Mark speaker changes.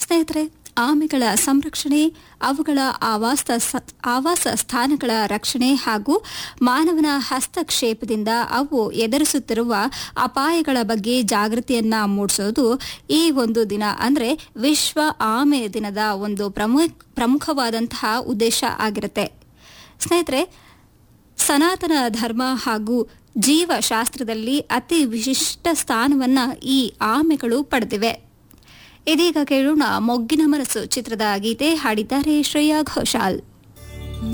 Speaker 1: ಸ್ನೇಹಿತರೆ ಆಮೆಗಳ ಸಂರಕ್ಷಣೆ ಅವುಗಳ ಆವಾಸ ಸ- ಆವಾಸ ಸ್ಥಾನಗಳ ರಕ್ಷಣೆ ಹಾಗೂ ಮಾನವನ ಹಸ್ತಕ್ಷೇಪದಿಂದ ಅವು ಎದುರಿಸುತ್ತಿರುವ ಅಪಾಯಗಳ ಬಗ್ಗೆ ಜಾಗೃತಿಯನ್ನ ಮೂಡಿಸೋದು ಈ ಒಂದು ದಿನ ಅಂದ್ರೆ ವಿಶ್ವ ಆಮೆ ದಿನದ ಒಂದು ಪ್ರಮುಖ ಪ್ರಮುಖವಾದಂತಹ ಉದ್ದೇಶ ಆಗಿರುತ್ತೆ ಸ್ನೇಹಿತರೆ ಸನಾತನ ಧರ್ಮ ಹಾಗೂ ಜೀವಶಾಸ್ತ್ರದಲ್ಲಿ ಅತಿ ವಿಶಿಷ್ಟ ಸ್ಥಾನವನ್ನ ಈ ಆಮೆಗಳು ಪಡೆದಿವೆ ಇದೀಗ ಕೇಳೋಣ ಮೊಗ್ಗಿನ ಮನಸ್ಸು ಚಿತ್ರದ ಗೀತೆ ಹಾಡಿದ್ದಾರೆ ಶ್ರೇಯಾ ಘೋಷಾಲ್